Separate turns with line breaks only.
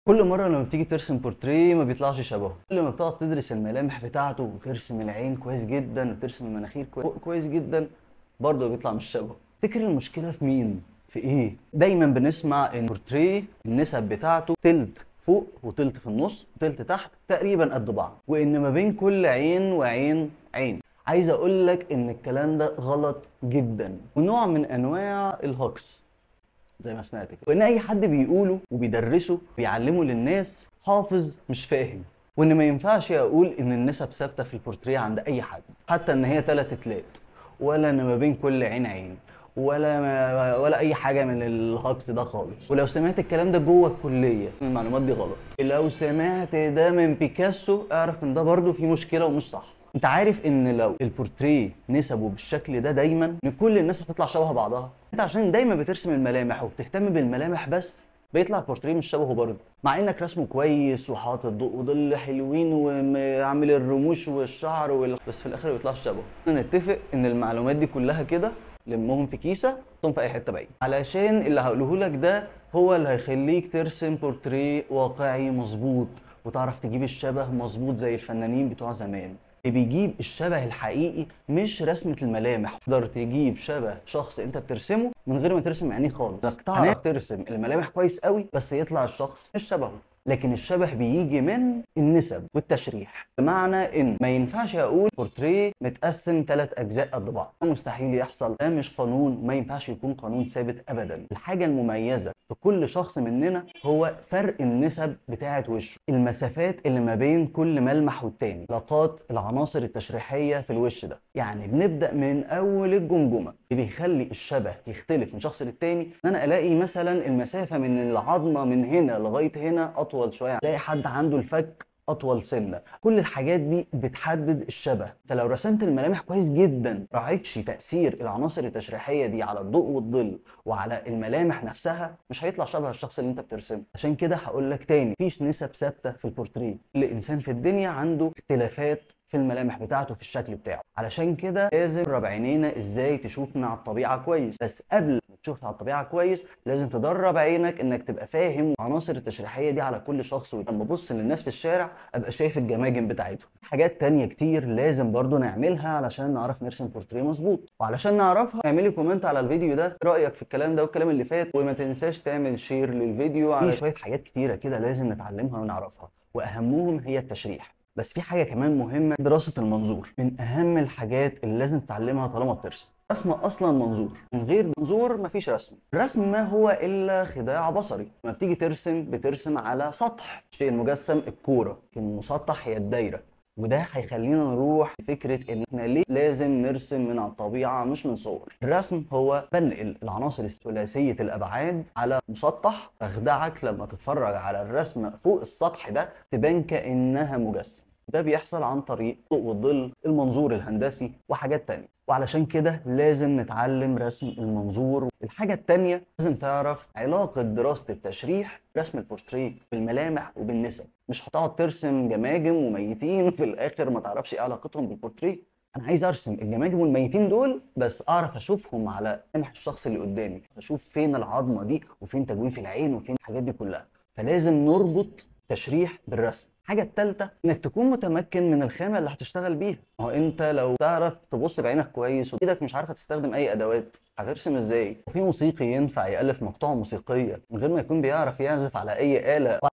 كل مرة لما بتيجي ترسم بورتريه ما بيطلعش شبهه كل ما بتقعد تدرس الملامح بتاعته وترسم العين كويس جدا وترسم المناخير كوي- كويس جدا برضه بيطلع مش شبهه تفتكر المشكلة في مين؟ في ايه؟ دايما بنسمع ان بورتريه النسب بتاعته تلت فوق وتلت في النص وتلت تحت تقريبا قد بعض وان ما بين كل عين وعين عين عايز اقول لك ان الكلام ده غلط جدا ونوع من انواع الهوكس زي ما سمعت كده وان اي حد بيقوله وبيدرسه بيعلمه للناس حافظ مش فاهم وان ما ينفعش اقول ان النسب ثابته في البورتريه عند اي حد حتى ان هي تلات تلات ولا ان ما بين كل عين عين ولا ما ولا اي حاجه من الهجص ده خالص ولو سمعت الكلام ده جوه الكليه المعلومات دي غلط لو سمعت ده من بيكاسو اعرف ان ده برضه فيه مشكله ومش صح انت عارف ان لو البورتريه نسبه بالشكل ده دايما ان كل الناس هتطلع شبه بعضها انت عشان دايما بترسم الملامح وبتهتم بالملامح بس بيطلع البورتريه مش شبهه برضه مع انك رسمه كويس وحاطط ضوء وظل حلوين وعامل الرموش والشعر وال... بس في الاخر ما بيطلعش شبهه نتفق ان المعلومات دي كلها كده لمهم في كيسه حطهم في اي حته بعيد علشان اللي هقوله لك ده هو اللي هيخليك ترسم بورتريه واقعي مظبوط وتعرف تجيب الشبه مظبوط زي الفنانين بتوع زمان اللي بيجيب الشبه الحقيقي مش رسمة الملامح تقدر تجيب شبه شخص انت بترسمه من غير ما ترسم عينيه خالص انك تعرف ترسم الملامح كويس قوي بس يطلع الشخص مش شبهه لكن الشبه بيجي من النسب والتشريح بمعنى ان ما ينفعش اقول بورتريه متقسم ثلاث اجزاء قد بعض ده مستحيل يحصل ده مش قانون ما ينفعش يكون قانون ثابت ابدا الحاجه المميزه في كل شخص مننا هو فرق النسب بتاعه وشه المسافات اللي ما بين كل ملمح والتاني علاقات العناصر التشريحيه في الوش ده يعني بنبدا من اول الجمجمه اللي بيخلي الشبه يختلف من شخص للتاني ان انا الاقي مثلا المسافه من العظمه من هنا لغايه هنا اطول شويه الاقي حد عنده الفك اطول سنه كل الحاجات دي بتحدد الشبه انت لو رسمت الملامح كويس جدا راعيتش تاثير العناصر التشريحيه دي على الضوء والظل وعلى الملامح نفسها مش هيطلع شبه الشخص اللي انت بترسمه عشان كده هقول لك تاني مفيش نسب ثابته في البورتريه كل انسان في الدنيا عنده اختلافات في الملامح بتاعته في الشكل بتاعه علشان كده لازم نجرب عينينا ازاي تشوفنا على الطبيعه كويس بس قبل ما تشوفها على الطبيعه كويس لازم تدرب عينك انك تبقى فاهم العناصر التشريحيه دي على كل شخص لما ابص للناس في الشارع ابقى شايف الجماجم بتاعتهم حاجات تانية كتير لازم برضو نعملها علشان نعرف نرسم بورتريه مظبوط وعلشان نعرفها اعملي كومنت على الفيديو ده رايك في الكلام ده والكلام اللي فات وما تنساش تعمل شير للفيديو على شويه حاجات كتيره كده لازم نتعلمها ونعرفها واهمهم هي التشريح بس في حاجه كمان مهمه دراسه المنظور من اهم الحاجات اللي لازم تتعلمها طالما بترسم رسم اصلا منظور من غير منظور مفيش رسم الرسم ما هو الا خداع بصري لما بتيجي ترسم بترسم على سطح الشيء المجسم الكوره لكن المسطح هي الدايره وده هيخلينا نروح لفكره ان احنا ليه لازم نرسم من على الطبيعه مش من صور الرسم هو بنقل العناصر الثلاثيه الابعاد على مسطح اخدعك لما تتفرج على الرسمه فوق السطح ده تبان كانها مجسم ده بيحصل عن طريق ضوء والظل المنظور الهندسي وحاجات تانية وعلشان كده لازم نتعلم رسم المنظور الحاجة التانية لازم تعرف علاقة دراسة التشريح برسم البورتريه بالملامح وبالنسب مش هتقعد ترسم جماجم وميتين وفي الآخر ما تعرفش ايه علاقتهم بالبورتريه انا عايز ارسم الجماجم والميتين دول بس اعرف اشوفهم على ملامح الشخص اللي قدامي اشوف فين العظمه دي وفين تجويف العين وفين الحاجات دي كلها فلازم نربط تشريح بالرسم الحاجة التالتة انك تكون متمكن من الخامة اللي هتشتغل بيها ما هو انت لو تعرف تبص بعينك كويس وايدك مش عارفة تستخدم اي ادوات هترسم ازاي؟ وفي موسيقي ينفع يألف مقطوعة موسيقية من غير ما يكون بيعرف يعزف على اي آلة